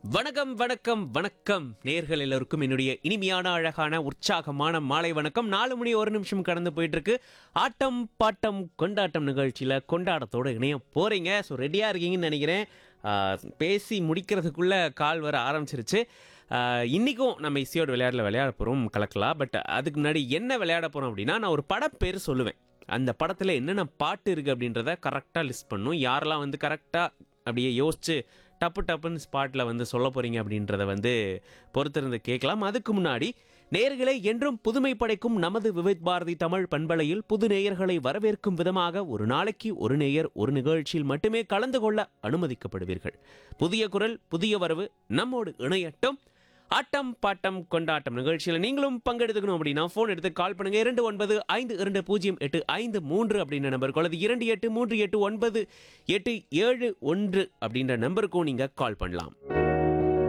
வணக்கம் வணக்கம் வணக்கம் நேர்கள் எல்லோருக்கும் என்னுடைய இனிமையான அழகான உற்சாகமான மாலை வணக்கம் நாலு மணி ஒரு நிமிஷம் கடந்து போயிட்டு இருக்கு ஆட்டம் பாட்டம் கொண்டாட்டம் நிகழ்ச்சியில் கொண்டாட்டத்தோட இணைய போறீங்க ஸோ ரெடியாக இருக்கீங்கன்னு நினைக்கிறேன் ஆ, பேசி முடிக்கிறதுக்குள்ள கால் வர ஆரம்பிச்சிருச்சு ஆ, இன்னிக்கும் நம்ம இசையோட விளையாடல விளையாட போகிறோம் கலக்கலாம் பட் அதுக்கு முன்னாடி என்ன விளையாட போகிறோம் அப்படின்னா நான் ஒரு படம் பேர் சொல்லுவேன் அந்த படத்தில் என்னென்ன பாட்டு இருக்குது அப்படின்றத கரெக்டாக லிஸ்ட் பண்ணும் யாரெல்லாம் வந்து கரெக்டாக அப்படியே யோசிச்சு டப்பு டப்புன்னு ஸ்பாட்டில் வந்து சொல்ல போகிறீங்க அப்படின்றத வந்து பொறுத்திருந்து கேட்கலாம் அதுக்கு முன்னாடி நேயர்களே என்றும் புதுமை படைக்கும் நமது விவித் பாரதி தமிழ் பண்பலையில் புது நேயர்களை வரவேற்கும் விதமாக ஒரு நாளைக்கு ஒரு நேயர் ஒரு நிகழ்ச்சியில் மட்டுமே கலந்து கொள்ள அனுமதிக்கப்படுவீர்கள் புதிய குரல் புதிய வரவு நம்மோடு இணையட்டும் ஆட்டம் பாட்டம் கொண்டாட்டம் நிகழ்ச்சியில் நீங்களும் பங்கெடுத்துக்கணும் அப்படின்னா ஃபோன் எடுத்து கால் பண்ணுங்க இரண்டு ஒன்பது ஐந்து இரண்டு பூஜ்ஜியம் எட்டு ஐந்து மூன்று அப்படின்ற நம்பருக்கு அல்லது இரண்டு எட்டு மூன்று எட்டு ஒன்பது எட்டு ஏழு ஒன்று அப்படின்ற நம்பருக்கும் நீங்கள் கால் பண்ணலாம்